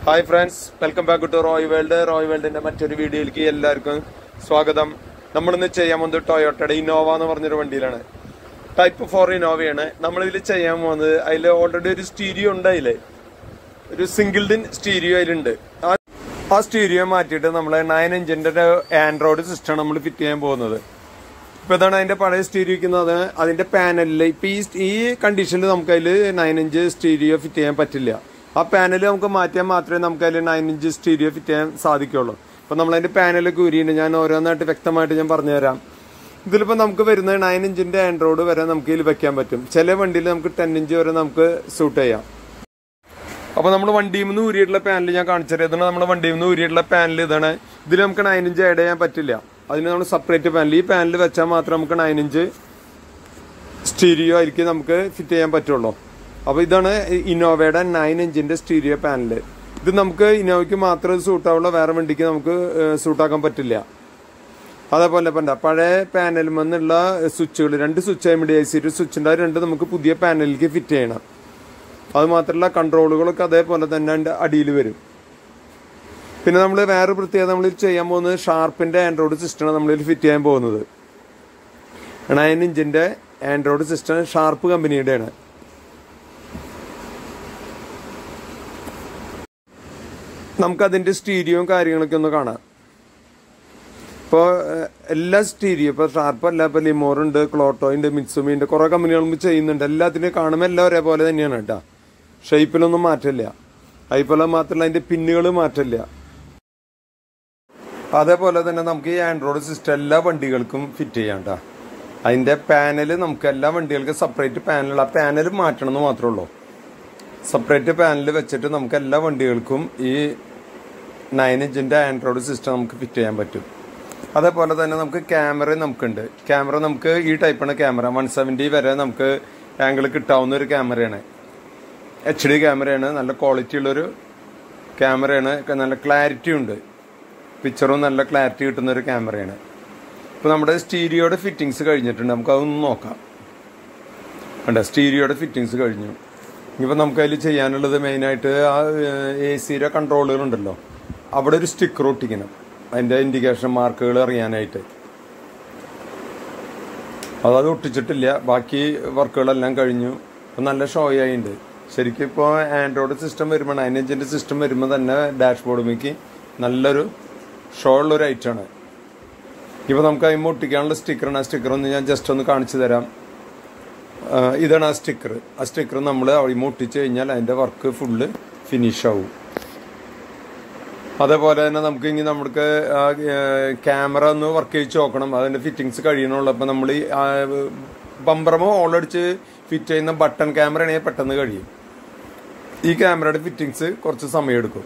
Hi friends welcome back to Roy world Roy വേൾഡിന്റെ മറ്റൊരു വീഡിയോയിലേക്ക് എല്ലാവർക്കും സ്വാഗതം നമ്മളിന്ന് ചെയ്യാൻ പോകുന്നത് ടൊയോട്ടയുടെ ഇന്നോവ എന്ന് പറഞ്ഞൊരു വണ്ടിയിലാണ് ടൈപ്പ് ഫോർ ഇന്നോവയാണ് നമ്മളിതിൽ ചെയ്യാൻ പോകുന്നത് അതിൽ ഓൾറെഡി ഒരു സ്റ്റീരിയോ ഉണ്ട് അതില് ഒരു സിംഗിൾ ഡിൻ സ്റ്റീരിയോ അതിലുണ്ട് ആ- ആ സ്റ്റീരിയോ മാറ്റിയിട്ട് നമ്മൾ നയൻ ഇഞ്ചിന്റെ ആൻഡ്രോയിഡ് സിസ്റ്റം നമ്മൾ ഫിറ്റ് ചെയ്യാൻ പോകുന്നത് ഇപ്പൊ ഇതാണ് അതിന്റെ പഴയ സ്റ്റീരിയോ ഇരിക്കുന്നത് അതിന്റെ പാനലിൽ ഇപ്പൊ ഈ ഈ കണ്ടീഷനിൽ നമുക്ക് അതിൽ നയൻ ഇഞ്ച് സ്റ്റീരിയോ ഫിറ്റ് ചെയ്യാൻ പറ്റില്ല ആ പാനൽ നമുക്ക് മാറ്റിയാൽ മാത്രമേ നമുക്ക് അതിൽ നയൻ ഇഞ്ച് സ്റ്റീരിയോ ഫിറ്റ് ചെയ്യാൻ സാധിക്കുള്ളൂ അപ്പൊ നമ്മൾ അതിന്റെ പാനലൊക്കെ ഊരിയുണ്ട് ഞാൻ ഓരോന്നായിട്ട് വ്യക്തമായിട്ട് ഞാൻ പറഞ്ഞുതരാം ഇതിലിപ്പോ നമുക്ക് വരുന്നത് നയൻ ഇഞ്ചിന്റെ ആൻഡ്രോയിഡ് വരെ നമുക്ക് ഇതിൽ വെക്കാൻ പറ്റും ചില വണ്ടിയിൽ നമുക്ക് ടെൻ ഇഞ്ച് വരെ നമുക്ക് സൂട്ട് ചെയ്യാം അപ്പൊ നമ്മൾ വണ്ടിയിൽ നിന്ന് ഊരിയിട്ടുള്ള പാനൽ ഞാൻ കാണിച്ചത് ഇതാണ് നമ്മുടെ വണ്ടിയിൽ നിന്ന് ഊരിയിട്ടുള്ള പാനൽ ഇതാണ് ഇതിൽ നമുക്ക് നയൻ ഇഞ്ച് ആഡ് ചെയ്യാൻ പറ്റില്ല അതിന് നമ്മൾ സെപ്പറേറ്റ് പാനൽ ഈ പാനൽ വെച്ചാൽ മാത്രമേ നമുക്ക് നയൻ ഇഞ്ച് സ്റ്റീരിയോ ആയിരിക്കും നമുക്ക് ഫിറ്റ് ചെയ്യാൻ പറ്റുള്ളൂ അപ്പൊ ഇതാണ് ഇന്നോവയുടെ നയൻ ഇഞ്ചിന്റെ സ്റ്റീരിയോ പാനൽ ഇത് നമുക്ക് ഇന്നോവയ്ക്ക് മാത്രമേ സൂട്ടാവുള്ളൂ വേറെ വണ്ടിക്ക് നമുക്ക് സൂട്ടാക്കാൻ പറ്റില്ല അതേപോലെ ഇപ്പം എന്താ പഴയ പാനലിൽ നിന്നുള്ള സ്വിച്ചുകൾ രണ്ട് switch M D I C switch ഉണ്ട് അത് രണ്ട് നമുക്ക് പുതിയ പാനലിലേക്ക് ഫിറ്റ് ചെയ്യണം അത് മാത്രമല്ല കൺട്രോളുകളൊക്കെ അതേപോലെ തന്നെ അതിൻ്റെ അടിയിൽ വരും പിന്നെ നമ്മൾ വേറെ പ്രത്യേകത നമ്മൾ ചെയ്യാൻ പോകുന്നത് ഷാർപ്പിന്റെ ആൻഡ്രോയിഡ് സിസ്റ്റമാണ് നമ്മളിൽ ഫിറ്റ് ചെയ്യാൻ പോകുന്നത് നയൻ ഇഞ്ചിന്റെ ആൻഡ്രോയിഡ് സിസ്റ്റം ഷാർപ്പ് കമ്പനിയുടെയാണ് നമുക്ക് അതിന്റെ സ്റ്റീരിയോയും കാര്യങ്ങളൊക്കെ ഒന്ന് കാണാം ഇപ്പോൾ എല്ലാ സ്റ്റീരിയോ ഇപ്പോൾ ഷാർപ്പ് അല്ല ഇപ്പോൾ ലിമോറുണ്ട് ക്ലോട്ടോയുണ്ട് മിറ്റ്സുമിയുണ്ട് കുറേ കമ്പനികളും ചെയ്യുന്നുണ്ട് എല്ലാത്തിനും കാണുമ്പോൾ എല്ലാം ഒരേപോലെ തന്നെയാണ് കേട്ടോ ഷേപ്പിലൊന്നും മാറ്റമില്ല അതുപോലെ മാത്രമല്ല അതിന്റെ പിന്നുകൾ മാറ്റമില്ല അതേപോലെ തന്നെ നമുക്ക് ഈ ആൻഡ്രോയിഡ് സിസ്റ്റം എല്ലാ വണ്ടികൾക്കും ഫിറ്റ് ചെയ്യാം ട്ടാ. അതിന്റെ പാനൽ നമുക്ക് എല്ലാ വണ്ടികൾക്കും സെപ്പറേറ്റ് പാനൽ ആ പാനൽ മാറ്റണം എന്ന് മാത്രമേ ഉള്ളൂ സെപ്പറേറ്റ് പാനൽ വെച്ചിട്ട് നമുക്ക് എല്ലാ വണ്ടികൾക്കും ഈ നയൻ ഇഞ്ചിന്റെ ആൻഡ്രോയിഡ് സിസ്റ്റം നമുക്ക് ഫിറ്റ് ചെയ്യാൻ പറ്റും അതേപോലെ തന്നെ നമുക്ക് ക്യാമറ നമുക്കുണ്ട് ക്യാമറ നമുക്ക് ഈ ടൈപ്പാണ് ക്യാമറ വൺ സെവൻറ്റി വരെ നമുക്ക് ആംഗിൾ കിട്ടാവുന്ന ഒരു ക്യാമറയാണ് എച്ച് ഡി ക്യാമറയാണ് നല്ല ക്വാളിറ്റി ഉള്ളൊരു ക്യാമറയാണ് നല്ല ക്ലാരിറ്റി ഉണ്ട് പിക്ചറും നല്ല ക്ലാരിറ്റി കിട്ടുന്ന ഒരു ക്യാമറയാണ് ഇപ്പോൾ നമ്മുടെ സ്റ്റീരിയോയുടെ ഫിറ്റിങ്സ് കഴിഞ്ഞിട്ടുണ്ട് നമുക്ക് അതൊന്ന് നോക്കാം കണ്ട സ്റ്റീരിയോയുടെ ഫിറ്റിങ്സ് കഴിഞ്ഞു ഇനിയിപ്പോൾ നമുക്ക് അതിൽ ചെയ്യാനുള്ളത് മെയിനായിട്ട് ആ എ സിയുടെ കൺട്രോളുകൾ ഉണ്ടല്ലോ അവിടെ ഒരു സ്റ്റിക്കർ ഒട്ടിക്കണം അതിൻ്റെ ഇൻഡിക്കേഷൻ മാർക്കുകൾ അറിയാനായിട്ട് അതത് ഒട്ടിച്ചിട്ടില്ല ബാക്കി വർക്കുകളെല്ലാം കഴിഞ്ഞു ഇപ്പം നല്ല ഷോ ആയിട്ടുണ്ട് ശരിക്കും ഇപ്പോൾ ആൻഡ്രോയിഡ് സിസ്റ്റം വരുമ്പോൾ നയൻ ഇഞ്ചിൻ്റെ സിസ്റ്റം വരുമ്പോൾ തന്നെ ഡാഷ്ബോർഡിലേക്ക് നല്ലൊരു ഷോ ഉള്ളൊരു ഐറ്റമാണ് ഇപ്പോൾ നമുക്ക് അതിന് ഒട്ടിക്കാനുള്ള സ്റ്റിക്കറാണ് ആ സ്റ്റിക്കർ ഒന്ന് ഞാൻ ജസ്റ്റ് ഒന്ന് കാണിച്ചു തരാം ആ, ഇതാണ് ആ സ്റ്റിക്കർ ആ സ്റ്റിക്കർ നമ്മൾ അവിടെ ഒട്ടിച്ച് കഴിഞ്ഞാൽ അതിൻ്റെ വർക്ക് ഫുള്ള് ഫിനിഷ് ആവും അതേപോലെ തന്നെ നമുക്ക് ഇനി നമുക്ക് ക്യാമറ ഒന്ന് വർക്ക് ചെയ്ത് നോക്കണം അതിന്റെ ഫിറ്റിങ്സ് കഴിയണുള്ളൂ അപ്പം നമ്മൾ ഈ ബമ്പറമോ ഓളടിച്ച് ഫിറ്റ് ചെയ്യുന്ന ബട്ടൺ ക്യാമറ ആണെങ്കിൽ പെട്ടെന്ന് കഴിയും ഈ ക്യാമറയുടെ ഫിറ്റിങ്സ് കുറച്ച് സമയമെടുക്കും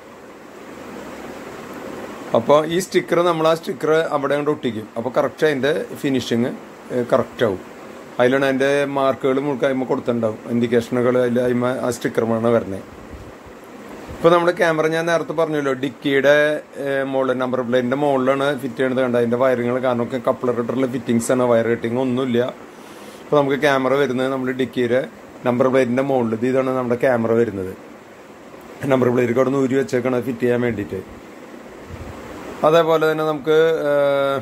അപ്പോൾ ഈ സ്റ്റിക്കർ നമ്മൾ ആ സ്റ്റിക്കർ അവിടെ കൊണ്ട് ഒട്ടിക്കും അപ്പോൾ കറക്റ്റ് അതിൻ്റെ ഫിനിഷിങ് കറക്റ്റ് ആവും അതിലാണ് അതിൻ്റെ മാർക്കുകൾ മുഴുക്ക അതിമ കൊടുത്തിട്ടുണ്ടാവും ഇൻഡിക്കേഷനുകൾ അതിൽ അതിമ ആ സ്റ്റിക്കറുമാണ് വരുന്നത് ഇപ്പൊ നമ്മുടെ ക്യാമറ ഞാൻ നേരത്തെ പറഞ്ഞല്ലോ ഡിക്കിയുടെ മുകളിൽ നമ്പർ പ്ലേറ്റിന്റെ മുകളിലാണ് ഫിറ്റ് ചെയ്യണത് കണ്ട അതിന്റെ വയറിങ്ങൾ കാരണമൊക്കെ കപ്ലർ ഇട്ടുള്ള ഫിറ്റിങ്സ് ആണ് വയർ കട്ടിങ് ഒന്നുമില്ല ഇപ്പൊ നമുക്ക് ക്യാമറ വരുന്നത് നമ്മുടെ ഡിക്കിയുടെ നമ്പർ പ്ലേറ്റിന്റെ മുകളിൽ ഇത് ഇതാണ് നമ്മുടെ ക്യാമറ വരുന്നത് നമ്പർ പ്ലേറ്റ് അവിടെ നിന്ന് ഊരി വെച്ചേക്കാണ് ഫിറ്റ് ചെയ്യാൻ വേണ്ടിയിട്ട് അതേപോലെ തന്നെ നമുക്ക് ഏഹ്,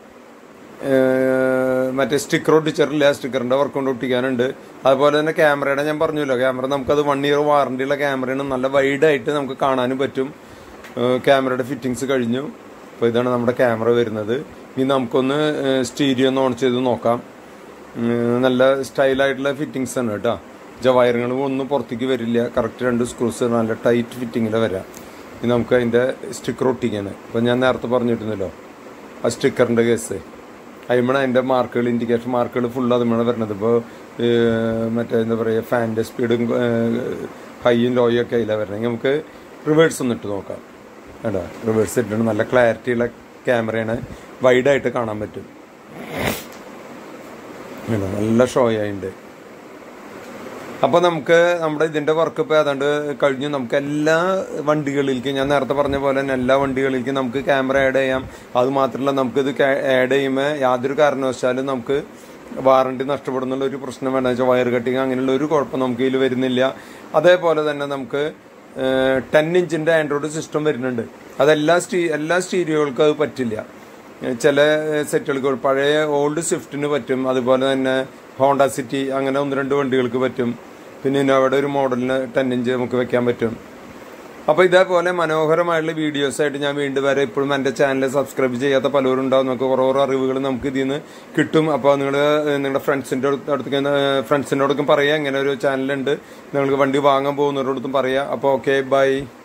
ഏഹ്, മറ്റേ സ്റ്റിക്കർ ഒട്ടിച്ചിട്ടില്ല സ്റ്റിക്കറിന്റെ വർക്ക് കൊണ്ട് ഒട്ടിക്കാനുണ്ട് അതുപോലെ തന്നെ ക്യാമറയുടെ ഞാൻ പറഞ്ഞല്ലോ ക്യാമറ നമുക്കത് വൺ ഇയർ വാറണ്ടി ഉള്ള ക്യാമറയാണ് നല്ല വൈഡ് ആയിട്ട് നമുക്ക് കാണാനും പറ്റും ഏഹ്, ക്യാമറയുടെ ഫിറ്റിങ്സ് കഴിഞ്ഞു അപ്പോൾ ഇതാണ് നമ്മുടെ ക്യാമറ വരുന്നത് ഇനി നമുക്കൊന്ന് സ്റ്റീരിയോ ഒന്ന് ഓൺ ചെയ്ത് നോക്കാം ഉം, നല്ല സ്റ്റൈലായിട്ടുള്ള ഫിറ്റിങ്സ് ആണ് കേട്ടോ വയറുകളും ഒന്നും പുറത്തേക്ക് വരില്ല കറക്റ്റ് രണ്ട് സ്ക്രൂസ് നല്ല ടൈറ്റ് ഫിറ്റിങ്ങിൽ വരാം ഇനി നമുക്ക് അതിൻ്റെ സ്റ്റിക്കർ ഒട്ടിക്കാണ് ഇപ്പം ഞാൻ നേരത്തെ പറഞ്ഞിരുന്നല്ലോ ആ സ്റ്റിക്കറിൻ്റെ കേസ് അതിമാണ് അതിൻ്റെ മാർക്കുകൾ ഇൻഡിക്കേഷൻ മാർക്കുകൾ ഫുൾ അതുമാണ് വരുന്നത് ഇപ്പോൾ മറ്റേ എന്താ പറയുക ഫാനിൻ്റെ സ്പീഡും ഹൈയും ലോയും ഒക്കെ അതിലാണ് വരുന്നത് നമുക്ക് റിവേഴ്സ് ഒന്ന് ഇട്ട് നോക്കാം കേട്ടോ റിവേഴ്സ് ഇട്ടിട്ട് നല്ല ക്ലാരിറ്റിയുള്ള ക്യാമറയാണ് വൈഡായിട്ട് കാണാൻ പറ്റും കേട്ടോ, നല്ല ഷോ ആയിട്ടുണ്ട് അപ്പൊ നമുക്ക് നമ്മുടെ ഇതിന്റെ വർക്ക് ഇപ്പൊ ഏതാണ്ട് കഴിഞ്ഞു നമുക്ക് എല്ലാ വണ്ടികളിലേക്കും ഞാൻ നേരത്തെ പറഞ്ഞ പോലെ തന്നെ എല്ലാ വണ്ടികളിലേക്കും നമുക്ക് ക്യാമറ ആഡ് ചെയ്യാം അത് മാത്രമല്ല നമുക്ക് ഇത് ആഡ് ചെയ്യുമ്പോൾ യാതൊരു കാരണവശാലും നമുക്ക് വാറണ്ടി നഷ്ടപ്പെടുന്നുള്ള ഒരു പ്രശ്നം വേണ്ട വെച്ചാൽ വയർ കട്ടിങ് അങ്ങനെയുള്ള ഒരു കുഴപ്പം നമുക്ക് ഇതിൽ വരുന്നില്ല അതേപോലെ തന്നെ നമുക്ക് ടെൻ ഇഞ്ചിന്റെ ആൻഡ്രോയിഡ് സിസ്റ്റം വരുന്നുണ്ട് അതെല്ലാ സ്റ്റീ എല്ലാ സ്റ്റീരിയോകൾക്കും അത് പറ്റില്ല ഏഹ് ചില സെറ്റുകൾക്ക് പഴയ ഓൾഡ് സ്വിഫ്റ്റിന് പറ്റും അതുപോലെ തന്നെ ഹോണ്ട സിറ്റി അങ്ങനെ ഒന്ന് രണ്ട് വണ്ടികൾക്ക് പറ്റും പിന്നെ ഇന്നോവയുടെ ഒരു മോഡലിന് ടെൻ ഇഞ്ച് നമുക്ക് വെക്കാൻ പറ്റും അപ്പോൾ ഇതേപോലെ മനോഹരമായിട്ടുള്ള വീഡിയോസ് ആയിട്ട് ഞാൻ വീണ്ടും വരെ ഇപ്പോഴും എൻ്റെ ചാനൽ സബ്സ്ക്രൈബ് ചെയ്യാത്ത പലരും ഉണ്ടാവും നമുക്ക് കുറേ കുറേ അറിവുകൾ നമുക്ക് ഇതിൽ നിന്ന് കിട്ടും അപ്പോൾ നിങ്ങൾ നിങ്ങളുടെ ഫ്രണ്ട്സിൻ്റെ അടുത്തേക്ക് ഫ്രണ്ട്സിനോടൊക്കെ പറയുക ഇങ്ങനെ ഒരു ചാനലുണ്ട് നിങ്ങൾക്ക് വണ്ടി വാങ്ങാൻ പോകുന്നവരോടൊത്തും പറയുക അപ്പോൾ ഓക്കെ ബൈ